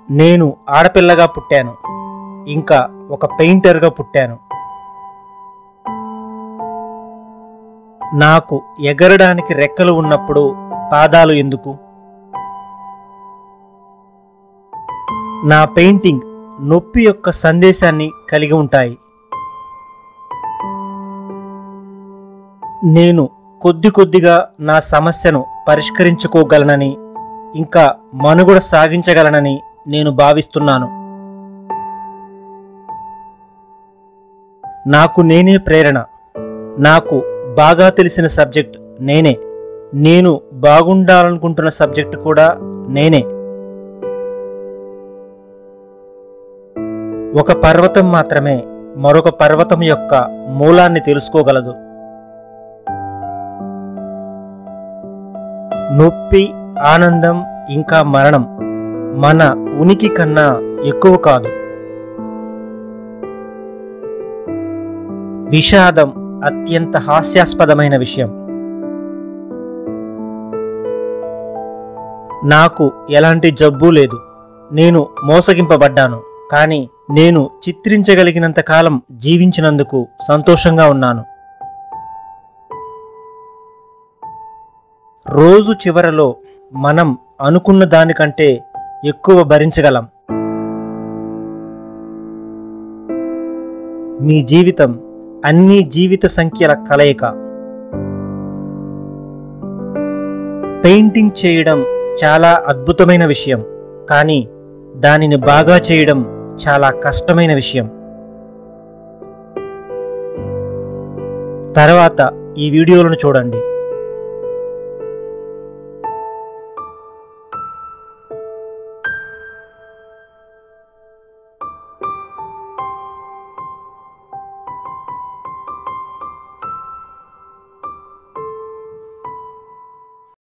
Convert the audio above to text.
నేను ఆడపిల్లగా పుట్టాను ఇంకా ఒక పెయింటర్గా పుట్టాను నాకు ఎగరడానికి రెక్కలు ఉన్నప్పుడు పాదాలు ఎందుకు నా పెయింటింగ్ నొప్పి యొక్క సందేశాన్ని కలిగి ఉంటాయి నేను కొద్ది కొద్దిగా నా సమస్యను పరిష్కరించుకోగలనని ఇంకా మనుగడ సాగించగలనని నేను భావిస్తున్నాను నాకు నేనే ప్రేరణ నాకు బాగా తెలిసిన సబ్జెక్ట్ నేనే నేను బాగుండాలనుకుంటున్న సబ్జెక్ట్ కూడా నేనే ఒక పర్వతం మాత్రమే మరొక పర్వతం యొక్క మూలాన్ని తెలుసుకోగలదు నొప్పి ఆనందం ఇంకా మరణం మన ఉనికి కన్నా ఎక్కువ కాదు విషాదం అత్యంత హాస్యాస్పదమైన విషయం నాకు ఎలాంటి జబ్బు లేదు నేను మోసగింపబడ్డాను కానీ నేను చిత్రించగలిగినంత కాలం జీవించినందుకు సంతోషంగా ఉన్నాను రోజు చివరలో మనం అనుకున్న దానికంటే ఎక్కువ భరించగలం మీ జీవితం అన్ని జీవిత సంఖ్యల కలయిక పెయింటింగ్ చేయడం చాలా అద్భుతమైన విషయం కానీ దానిని బాగా చేయడం చాలా కష్టమైన విషయం తర్వాత ఈ వీడియోలను చూడండి